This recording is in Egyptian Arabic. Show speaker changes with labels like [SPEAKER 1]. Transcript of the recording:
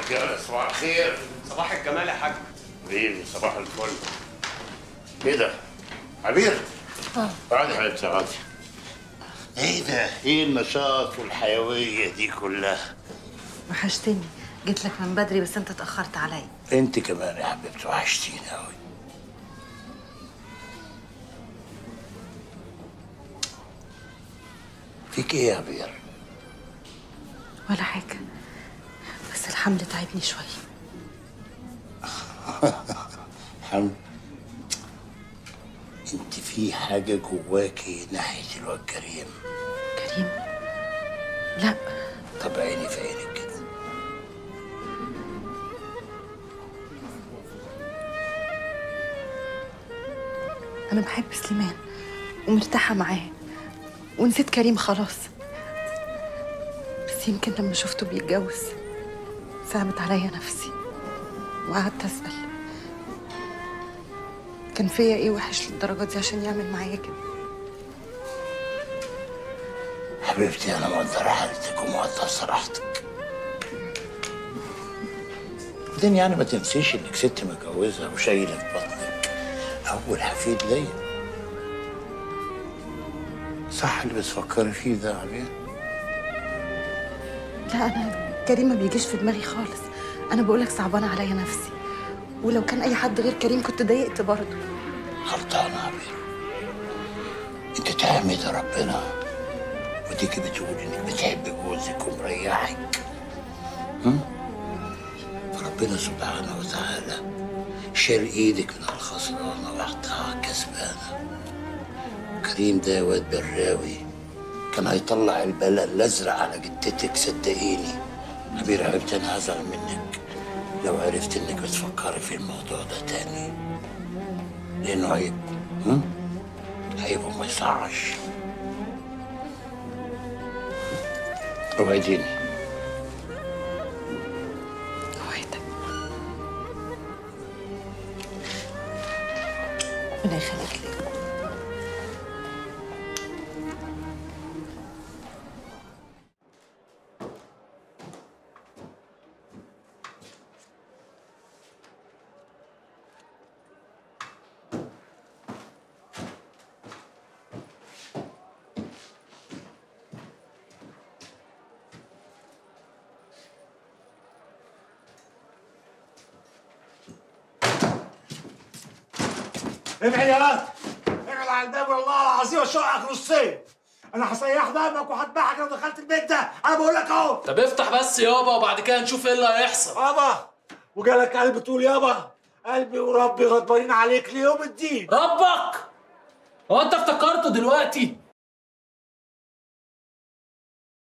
[SPEAKER 1] رجاله صباح الخير
[SPEAKER 2] صباح الجمال يا حاج
[SPEAKER 1] حبيبي صباح الفل ايه ده؟ عبير اقعدي يا حبيبتي اقعدي ايه ده؟ ايه النشاط والحيويه دي كلها؟
[SPEAKER 3] وحشتني جيت لك من بدري بس انت اتاخرت عليا
[SPEAKER 1] انت كمان يا حبيبتي وحشتيني قوي فيك ايه يا عبير؟
[SPEAKER 3] ولا حاجه بس الحمل تعبني شويه
[SPEAKER 1] حمد انت في حاجه جواكي ناحيه الواد كريم
[SPEAKER 3] كريم لا
[SPEAKER 1] طب عيني في عينك كده
[SPEAKER 3] انا بحب سليمان ومرتاحه معاه ونسيت كريم خلاص بس يمكن لما شفته بيتجوز صعبت عليا نفسي وقعدت اسال كان فيا ايه وحش للدرجه دي عشان يعمل معايا كده
[SPEAKER 1] حبيبتي انا مقدر حالتك ومقدر صراحتك بعدين يعني ما تنسيش انك ست متجوزه وشايله في بطنك اول حفيد ليا صح اللي بتفكري فيه ده يا عبير
[SPEAKER 3] لا انا كريم ما بيجيش في دماغي خالص انا بقولك صعبانه عليا نفسي ولو كان اي حد غير كريم كنت ضايقت برضه
[SPEAKER 1] غلطانه يا عبير انت تحمد ربنا وتيجي بتقول انك بتحب جوزك ومريحك هم؟ فربنا سبحانه وتعالى شال ايدك من الخسرانه وحطها على الكسبانه كريم ده واد براوي كان هيطلع البلاء الازرق على جدتك صدقيني عبير حبيبتي انا هزعل منك لو عرفت انك بتفكري في الموضوع ده تاني لانه عيب هم؟ عيب وما يصحش اوعديني
[SPEAKER 3] اوعدك ربنا يخليك لي
[SPEAKER 4] ابعد يا ولد ابعد على الباب والله العظيم اشقك نصين انا هسيح دمك وهذبحك لو دخلت البيت ده انا بقول لك اهو
[SPEAKER 5] طب افتح بس يابا وبعد كده نشوف ايه اللي هيحصل
[SPEAKER 4] يابا وجالك قلب تقول يابا قلبي وربي غضبانين عليك ليوم الدين
[SPEAKER 5] ربك هو انت افتكرته دلوقتي